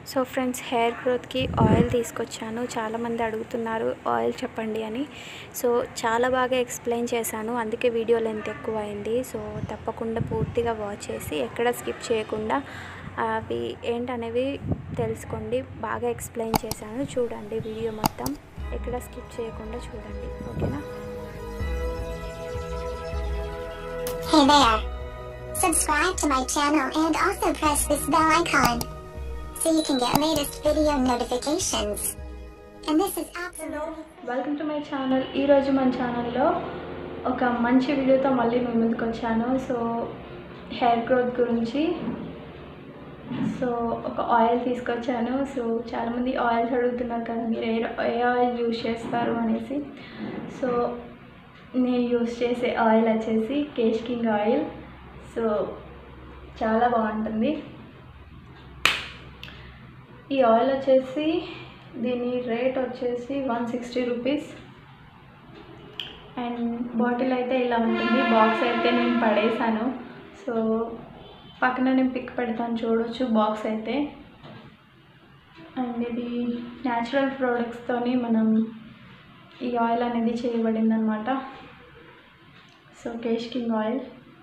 So friends hair గ్రోత్కి oil తీసుకొచ్చాను చాలామంది అడుగుతున్నారు ఆయిల్ చెప్పండి అని సో చాలా బాగా ఎక్స్ప్లెయిన్ చేశాను అందుకే వీడియో లెంత్ ఎక్కువ అయింది సో తప్పకుండా పూర్తిగా వాచ్ చేసి ఎక్కడ స్కిప్ చేయకుండా అవి ఏంటనేవి తెలుసుకోండి బాగా ఎక్స్ప్లెయిన్ చేశాను చూడండి వీడియో మొత్తం ఎక్కడ స్కిప్ చేయకుండా చూడండి ఓకేనా Hey there! Subscribe to my channel and also press this bell icon so you can get latest video notifications. And this is absolutely welcome to my channel ఈరోజు మన ఛానల్లో ఒక మంచి వీడియోతో మళ్ళీ మీ ముందుకు వచ్చాను సో హెయిర్ గ్రోత్ గురించి సో ఒక ఆయిల్ తీసుకొచ్చాను సో చాలామంది ఆయిల్స్ అడుగుతున్నారు కదా మీరు ఏ ఏ ఆయిల్ యూజ్ చేస్తారు అనేసి సో నేను యూజ్ చేసే ఆయిల్ వచ్చేసి కేష్ కింగ్ ఆయిల్ సో చాలా బాగుంటుంది ఈ ఆయిల్ వచ్చేసి దీని రేట్ వచ్చేసి one sixty rupees and bottle అయితే ఇలా ఉంటుంది బాక్స్ అయితే నేను పడేసాను సో పక్కన నేను పిక్ పెడతాను చూడొచ్చు బాక్స్ అయితే అండ్ ఇది న్యాచురల్ ప్రోడక్ట్స్తోని మనం ఈ ఆయిల్ అనేది చేయబడింది అనమాట సో కేష్ కింగ్ ఆయిల్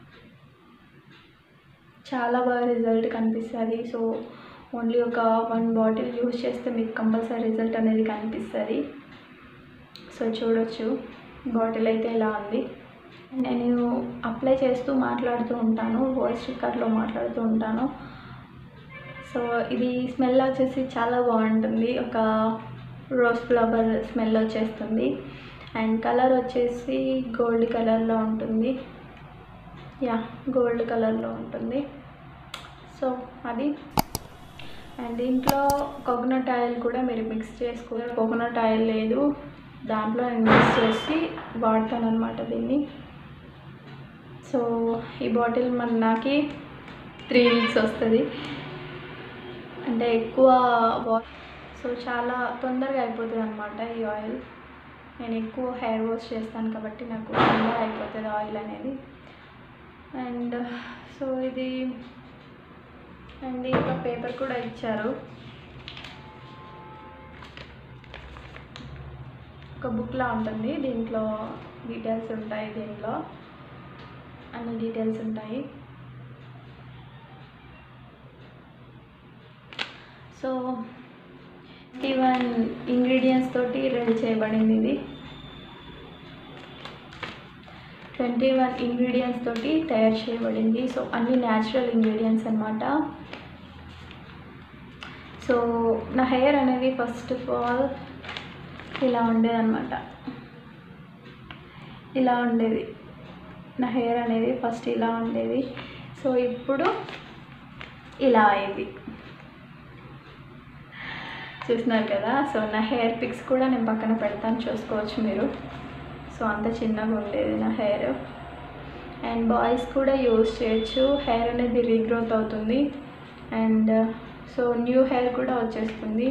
చాలా బాగా రిజల్ట్ కనిపిస్తుంది సో ఓన్లీ ఒక వన్ బాటిల్ యూజ్ చేస్తే మీకు కంపల్సరీ రిజల్ట్ అనేది కనిపిస్తుంది సో చూడొచ్చు బాటిల్ అయితే ఇలా ఉంది నేను అప్లై చేస్తూ మాట్లాడుతూ ఉంటాను వాయిస్ స్టిక్కర్లో మాట్లాడుతూ ఉంటాను సో ఇది స్మెల్ వచ్చేసి చాలా బాగుంటుంది ఒక రోజ్ ఫ్లవర్ స్మెల్ వచ్చేస్తుంది అండ్ కలర్ వచ్చేసి గోల్డ్ కలర్లో ఉంటుంది యా గోల్డ్ కలర్లో ఉంటుంది సో అది అండ్ దీంట్లో కోకోనట్ ఆయిల్ కూడా మీరు మిక్స్ చేసుకో కోకోనట్ ఆయిల్ లేదు దాంట్లో నేను మిక్స్ చేసి వాడతాను అనమాట దీన్ని సో ఈ బాటిల్ మన నాకు త్రీ వీక్స్ వస్తుంది అంటే ఎక్కువ వా సో చాలా తొందరగా అయిపోతుంది అనమాట ఈ ఆయిల్ నేను ఎక్కువ హెయిర్ వాష్ చేస్తాను కాబట్టి నాకు తొందరగా అయిపోతుంది ఆయిల్ అనేది అండ్ సో ఇది అండ్ ఇంకా పేపర్ కూడా ఇచ్చారు ఒక బుక్లా ఉంటుంది దీంట్లో డీటెయిల్స్ ఉంటాయి దీంట్లో అన్ని డీటెయిల్స్ ఉంటాయి సో ఈవెన్ ఇంగ్రీడియంట్స్ తోటి రెడీ చేయబడింది ఇది ట్వంటీ వన్ ఇంగ్రీడియంట్స్ తోటి తయారు చేయబడింది సో అన్ని న్యాచురల్ ఇంగ్రీడియంట్స్ అనమాట సో నా హెయిర్ అనేది ఫస్ట్ ఆఫ్ ఆల్ ఇలా ఉండేదన్నమాట ఇలా ఉండేది నా హెయిర్ అనేది ఫస్ట్ ఇలా ఉండేది సో ఇప్పుడు ఇలా అయింది చూస్తున్నారు కదా సో నా హెయిర్ పిక్స్ కూడా నేను పక్కన పెడతాను చూసుకోవచ్చు మీరు సో అంత చిన్నగా ఉండేది నా హెయిర్ అండ్ బాయ్స్ కూడా యూస్ చేయొచ్చు హెయిర్ అనేది రీగ్రోత్ అవుతుంది అండ్ సో న్యూ హెయిర్ కూడా వచ్చేస్తుంది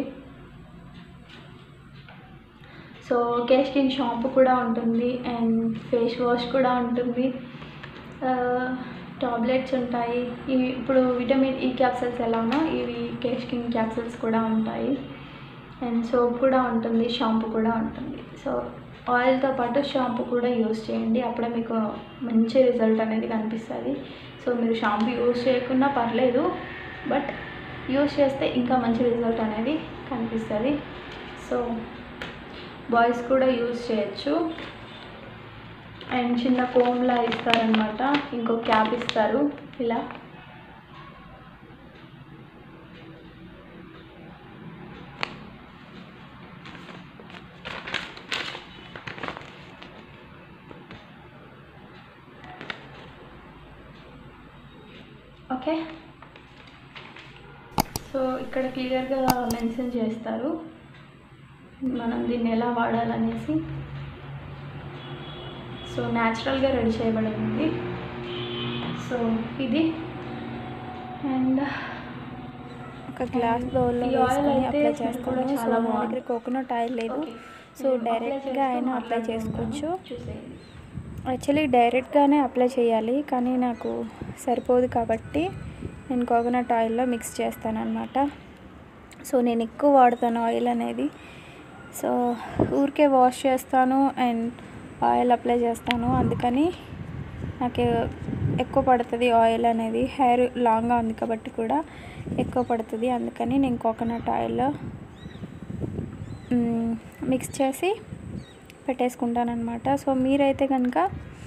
సో కేష్ కింగ్ షాంపూ కూడా ఉంటుంది అండ్ ఫేస్ వాష్ కూడా ఉంటుంది టాబ్లెట్స్ ఉంటాయి ఇవి ఇప్పుడు విటమిన్ ఈ క్యాప్సల్స్ ఎలా ఉన్నా ఇవి కేష్ కింగ్ క్యాప్సల్స్ కూడా ఉంటాయి అండ్ సోప్ కూడా ఉంటుంది షాంపూ కూడా ఉంటుంది సో ఆయిల్తో పాటు షాంపూ కూడా యూస్ చేయండి అప్పుడే మీకు మంచి రిజల్ట్ అనేది కనిపిస్తుంది సో మీరు షాంపూ యూస్ చేయకుండా పర్లేదు బట్ యూస్ చేస్తే ఇంకా మంచి రిజల్ట్ అనేది కనిపిస్తుంది సో బాయ్స్ కూడా యూస్ చేయొచ్చు అండ్ చిన్న కోమ్లా ఇస్తారనమాట ఇంకో క్యాప్ ఇస్తారు ఇలా ఓకే సో ఇక్కడ క్లియర్గా మెన్షన్ చేస్తారు మనం దీన్ని ఎలా వాడాలనేసి సో న్యాచురల్గా రెడీ చేయబడింది సో ఇది అండ్ ఒక గ్లాస్ బౌల్లో ఈ ఆయిల్ వేసుకొని అయితే అప్లై స్మెల్ చేస్తాను కూడా సో చాలా నా బాగుంది. దగ్గర కోకోనట్ ఆయిల్ లేదు ఓకే. సో నేను అప్లై డైరెక్ట్గా చేస్తూ అయినా అప్లై మాట్లాడుతూ చేసుకోవచ్చు ఉంటాను. చూసేయండి యాక్చువల్లీ డైరెక్ట్గానే అప్లై చేయాలి కానీ నాకు సరిపోదు కాబట్టి నేను కోకోనట్ ఆయిల్లో మిక్స్ చేస్తాను అనమాట సో నేను ఎక్కువ వాడతాను ఆయిల్ అనేది సో ఊరికే వాష్ చేస్తాను అండ్ ఆయిల్ అప్లై చేస్తాను అందుకని నాకు ఎక్కువ పడుతుంది ఆయిల్ అనేది హెయిర్ లాంగ్గా ఉంది కాబట్టి కూడా ఎక్కువ పడుతుంది అందుకని నేను కోకోనట్ ఆయిల్ మిక్స్ చేసి పెట్టేసుకుంటాను అనమాట సో మీరైతే కనుక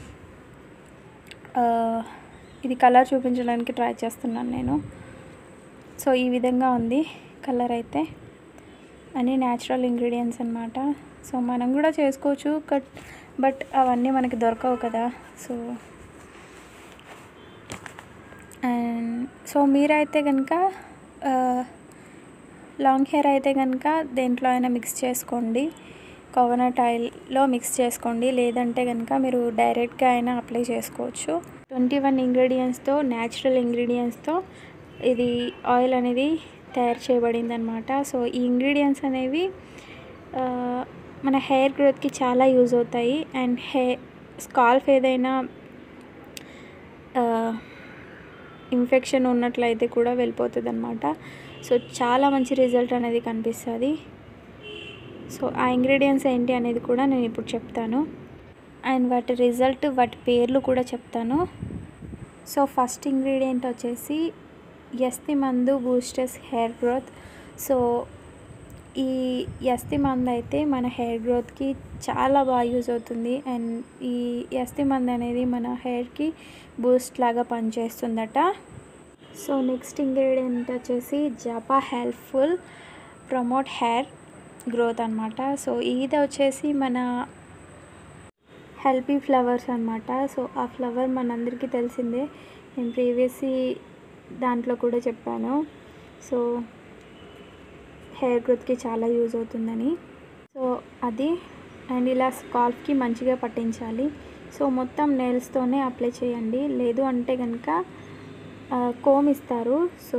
ఆ, ఇది కలర్ చూపించడానికి ట్రై చేస్తున్నాను నేను సో ఈ విధంగా ఉంది కలర్ అయితే అన్నీ న్యాచురల్ ఇంగ్రీడియంట్స్ అనమాట సో మనం కూడా చేసుకోవచ్చు బట్ బట్ అవన్నీ మనకి దొరకవు కదా సో అండ్ సో మీరైతే కనుక లాంగ్ హెయిర్ అయితే కనుక దేంట్లో అయినా మిక్స్ చేసుకోండి కోకోనట్ ఆయిల్లో మిక్స్ చేసుకోండి లేదంటే కనుక మీరు డైరెక్ట్గా అయినా అప్లై చేసుకోవచ్చు ట్వంటీ వన్ ఇంగ్రీడియంట్స్తో న్యాచురల్ ఇంగ్రీడియంట్స్తో ఇది ఆయిల్ అనేది తయారు చేయబడింది అనమాట సో ఈ ఇంగ్రీడియంట్స్ అనేవి ఆ, మన హెయిర్ గ్రోత్కి చాలా యూజ్ అవుతాయి అండ్ హే స్కాల్ఫ్ ఏదైనా ఇన్ఫెక్షన్ ఉన్నట్లయితే కూడా వెళ్ళిపోతుంది అనమాట సో చాలా మంచి రిజల్ట్ అనేది కనిపిస్తుంది సో ఆ ఇంగ్రీడియంట్స్ ఏంటి అనేది కూడా నేను ఇప్పుడు చెప్తాను అండ్ వాటి రిజల్ట్ వాటి పేర్లు కూడా చెప్తాను సో ఫస్ట్ ఇంగ్రీడియంట్ వచ్చేసి ఎస్తి మందు బూస్టర్స్ హెయిర్ గ్రోత్ సో ఈ ఎస్తి మందు అయితే మన హెయిర్ గ్రోత్కి చాలా బాగా యూజ్ అవుతుంది అండ్ ఈ ఎస్తి మందు అనేది మన హెయిర్కి బూస్ట్ లాగా పనిచేస్తుందట సో నెక్స్ట్ ఇంగ్రీడియంట్ వచ్చేసి జపా హెల్ప్ఫుల్ ప్రమోట్ హెయిర్ గ్రోత్ అనమాట సో ఇది వచ్చేసి మన హెల్పీ ఫ్లవర్స్ అనమాట సో ఆ ఫ్లవర్ మనందరికీ తెలిసిందే నేను ప్రీవియస్ దాంట్లో కూడా చెప్పాను సో హెయిర్ గ్రోత్కి చాలా యూజ్ అవుతుందని సో అది అండ్ ఇలా స్కాల్ఫ్కి మంచిగా పట్టించాలి సో మొత్తం నెయిల్స్తోనే అప్లై చేయండి లేదు అంటే కనుక కోమ్ ఇస్తారు so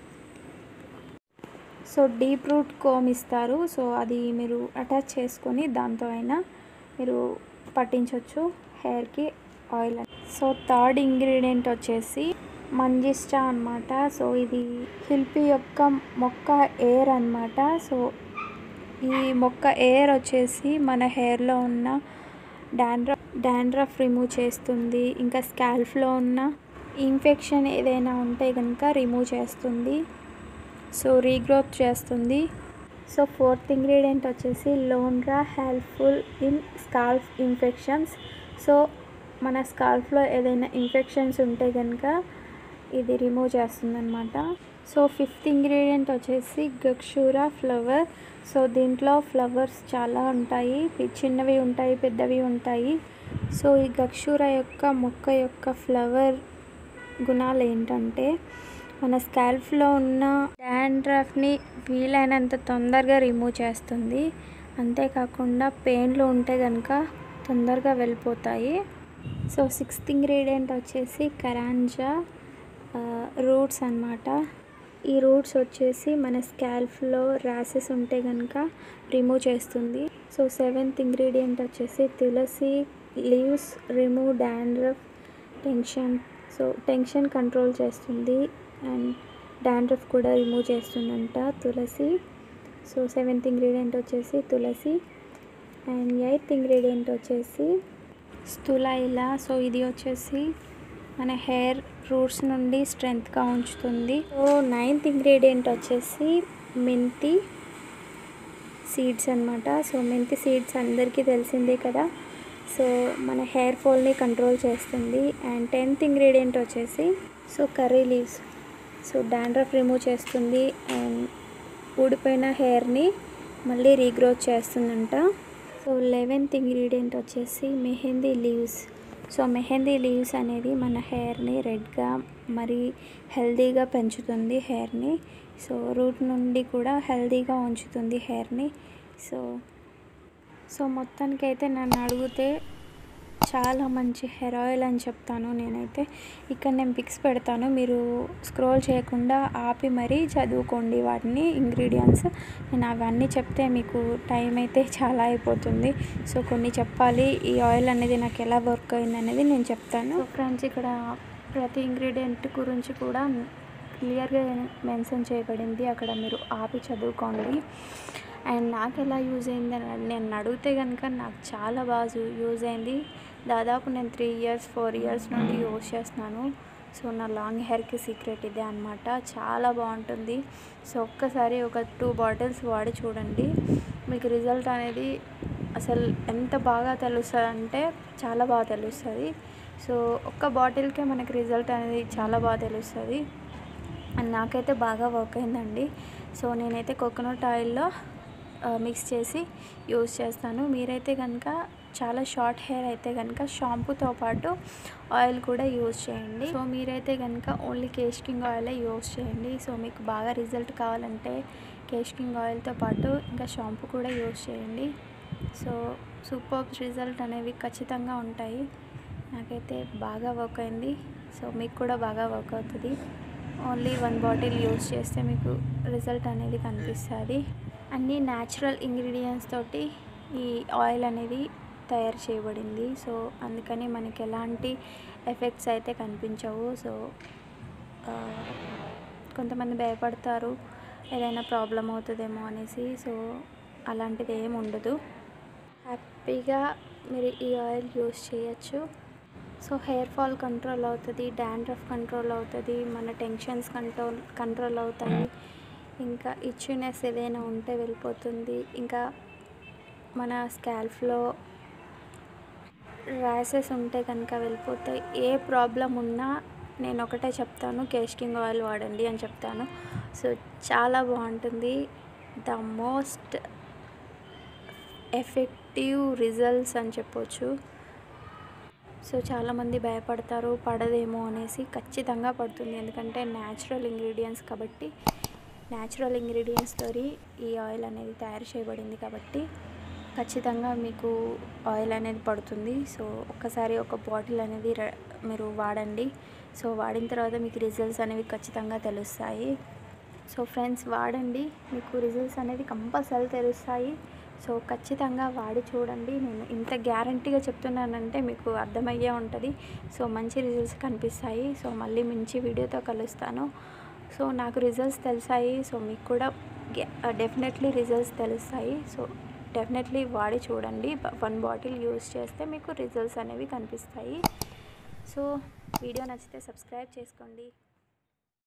so deep root comb ఇస్తారు సో అది మీరు అటాచ్ చేసుకొని దాంతో అయినా మీరు పట్టించవచ్చు హెయిర్కి ఆయిల్ సో థర్డ్ ఇంగ్రీడియంట్ వచ్చేసి మంజిస్టా అన్నమాట సో ఇది హిల్పి యొక్క మొక్క ఎయిర్ అన్నమాట సో ఈ మొక్క ఎయిర్ వచ్చేసి మన హెయిర్లో ఉన్న డాండ్రఫ్ డాండ్రఫ్ రిమూవ్ చేస్తుంది ఇంకా స్కాల్ఫ్లో ఉన్న ఇన్ఫెక్షన్ ఏదైనా ఉంటే కనుక రిమూవ్ చేస్తుంది సో రీగ్రోత్ చేస్తుంది సో ఫోర్త్ ఇంగ్రీడియంట్ వచ్చేసి లోన్రా helpful in scalp infections so మన స్కాల్ఫ్లో ఏదైనా ఇన్ఫెక్షన్స్ ఉంటే కనుక ఇది రిమూవ్ చేస్తుందన్నమాట సో ఫిఫ్త్ ఇంగ్రీడియంట్ వచ్చేసి గక్షూరా ఫ్లవర్ సో దీంట్లో ఫ్లవర్స్ చాలా ఉంటాయి పి- చిన్నవి ఉంటాయి పెద్దవి ఉంటాయి సో ఈ గక్షూరా యొక్క మొక్క యొక్క ఫ్లవర్ గుణాలు ఏంటంటే మన స్కాల్ఫ్లో ఉన్న డాండ్రఫ్ని వీలైనంత తొందరగా రిమూవ్ చేస్తుంది అంతేకాకుండా పెయిన్లు ఉంటే కనుక తొందరగా వెళ్ళిపోతాయి సో సిక్స్త్ ఇంగ్రీడియంట్ వచ్చేసి కరాంజా రూట్స్ అన్నమాట ఈ రూట్స్ వచ్చేసి మన స్కాల్ఫ్లో ర్యాసెస్ ఉంటే కనుక రిమూవ్ చేస్తుంది సో సెవెంత్ ఇంగ్రీడియంట్ వచ్చేసి tulsi leaves remove dandruff tension so tension control చేస్తుంది అండ్ డాండ్రఫ్ కూడా రిమూవ్ చేస్తుందంట తులసి సో సెవెంత్ ఇంగ్రీడియంట్ వచ్చేసి తులసి అండ్ ఎయిత్ ఇంగ్రీడియంట్ వచ్చేసి స్థులైలా సో ఇది వచ్చేసి మన హెయిర్ రూట్స్ నుండి స్ట్రెంగ్త్గా ఉంచుతుంది సో నైన్త్ ఇంగ్రీడియంట్ వచ్చేసి మెంతి సీడ్స్ అన్నమాట సో మెంతి సీడ్స్ అందరికీ తెలిసిందే కదా సో మన హెయిర్ ఫాల్ని కంట్రోల్ చేస్తుంది అండ్ టెన్త్ ఇంగ్రీడియంట్ వచ్చేసి so curry leaves so dandruff remove చేస్తుంది అండ్ ఊడిపోయిన హెయిర్ని మళ్ళీ రీగ్రోత్ చేస్తుందంట సో లెవెన్త్ ఇంగ్రీడియంట్ వచ్చేసి mehndi leaves so mehndi leaves అనేది మన హెయిర్ని రెడ్గా మరి హెల్దీగా పెంచుతుంది హెయిర్ని సో రూట్ నుండి కూడా హెల్దీగా ఉంచుతుంది హెయిర్ని సో సో మొత్తానికైతే నన్ను అడిగితే చాలా మంచి హెయిర్ ఆయిల్ అని చెప్తాను నేనైతే ఇక్కడ నేను పిక్స్ పెడతాను మీరు స్క్రోల్ చేయకుండా ఆపి మరీ చదువుకోండి వాటిని ఇంగ్రీడియంట్స్ నేను అవన్నీ చెప్తే మీకు టైం అయితే చాలా అయిపోతుంది సో కొన్ని చెప్పాలి ఈ ఆయిల్ అనేది నాకు ఎలా వర్క్ అయింది అనేది నేను చెప్తాను ఫ్రెండ్స్ ఇక్కడ ప్రతి ఇంగ్రీడియంట్ గురించి కూడా క్లియర్గా మెన్షన్ చేయబడింది అక్కడ మీరు ఆపి చదువుకోండి అండ్ నాకు ఎలా యూజ్ అయింది అని నేను అడిగితే కనుక నాకు చాలా బాగా యూజ్ అయింది దాదాపు నేను త్రీ ఇయర్స్ ఫోర్ ఇయర్స్ నుండి యూజ్ చేస్తున్నాను సో నా లాంగ్ హెయిర్కి సీక్రెట్ ఇదే అనమాట చాలా బాగుంటుంది సో ఒక్కసారి ఒక టూ బాటిల్స్ వాడి చూడండి మీకు రిజల్ట్ అనేది అసలు ఎంత బాగా తెలుస్తుంది అంటే చాలా బాగా తెలుస్తుంది సో ఒక్క బాటిల్కే మనకి రిజల్ట్ అనేది చాలా బాగా తెలుస్తుంది అండ్ నాకైతే బాగా వర్క్ అయిందండి సో నేనైతే కోకోనట్ ఆయిల్లో మిక్స్ చేసి యూస్ చేస్తాను మీరైతే కనుక చాలా షార్ట్ హెయిర్ అయితే కనుక షాంపూతో పాటు ఆయిల్ కూడా యూస్ చేయండి సో మీరైతే కనుక ఓన్లీ కేస్కింగ్ ఆయిలే యూస్ చేయండి సో మీకు బాగా రిజల్ట్ కావాలంటే కేస్కింగ్ ఆయిల్తో పాటు ఇంకా షాంపూ కూడా యూస్ చేయండి సో సూపర్ రిజల్ట్ అనేవి ఖచ్చితంగా ఉంటాయి నాకైతే బాగా వర్క్ అయింది సో మీకు కూడా బాగా వర్క్ అవుతుంది ఓన్లీ వన్ బాటిల్ యూస్ చేస్తే మీకు రిజల్ట్ అనేది కనిపిస్తుంది అన్ని న్యాచురల్ ఇంగ్రీడియంట్స్ తోటి ఈ ఆయిల్ అనేది తయారు చేయబడింది సో అందుకని మనకి ఎలాంటి ఎఫెక్ట్స్ అయితే కనిపించవు సో ఆ, కొంతమంది భయపడతారు ఏదైనా ప్రాబ్లం అవుతుందేమో అనేసి సో అలాంటిది ఏమి ఉండదు హ్యాపీగా మీరు ఈ ఆయిల్ యూస్ చేయొచ్చు సో హెయిర్ ఫాల్ కంట్రోల్ అవుతుంది డాండ్రఫ్ కంట్రోల్ అవుతుంది మన టెన్షన్స్ కంట్రోల్ కంట్రోల్ అవుతాయి ఇంకా ఇచ్చునెస్ ఏదైనా ఉంటే వెళ్ళిపోతుంది ఇంకా మన స్కాల్ఫ్లో ర్యాసెస్ ఉంటే కనుక వెళ్ళిపోతాయి ఏ ప్రాబ్లం ఉన్నా నేను ఒకటే చెప్తాను కేస్టింగ్ ఆయిల్ వాడండి అని చెప్తాను సో చాలా బాగుంటుంది ద మోస్ట్ ఎఫెక్టివ్ రిజల్ట్స్ అని చెప్పొచ్చు సో చాలామంది భయపడతారు పడదేమో అనేసి ఖచ్చితంగా పడుతుంది ఎందుకంటే న్యాచురల్ ఇంగ్రీడియంట్స్ కాబట్టి న్యాచురల్ ఇంగ్రీడియంట్స్తో ఈ ఆయిల్ అనేది తయారు చేయబడింది కాబట్టి ఖచ్చితంగా మీకు ఆయిల్ అనేది పడుతుంది సో ఒక్కసారి ఒక బాటిల్ అనేది ర- మీరు వాడండి సో వాడిన తర్వాత మీకు రిజల్ట్స్ అనేవి ఖచ్చితంగా తెలుస్తాయి సో ఫ్రెండ్స్ వాడండి మీకు రిజల్ట్స్ అనేది కంపల్సరీ తెలుస్తాయి సో ఖచ్చితంగా వాడి చూడండి నేను ఇంత గ్యారంటీగా చెప్తున్నానంటే మీకు అర్థమయ్యే ఉంటుంది సో మంచి రిజల్ట్స్ కనిపిస్తాయి సో మళ్ళీ మంచి వీడియోతో కలుస్తాను సో నాకు రిజల్ట్స్ తెలిసాయి సో మీకు కూడా డెఫినెట్లీ రిజల్ట్స్ తెలుస్తాయి సో డెఫినెట్లీ వాడి చూడండి వన్ బాటిల్ యూస్ చేస్తే మీకు రిజల్ట్స్ అనేవి కనిపిస్తాయి సో వీడియో నచ్చితే సబ్స్క్రైబ్ చేసుకోండి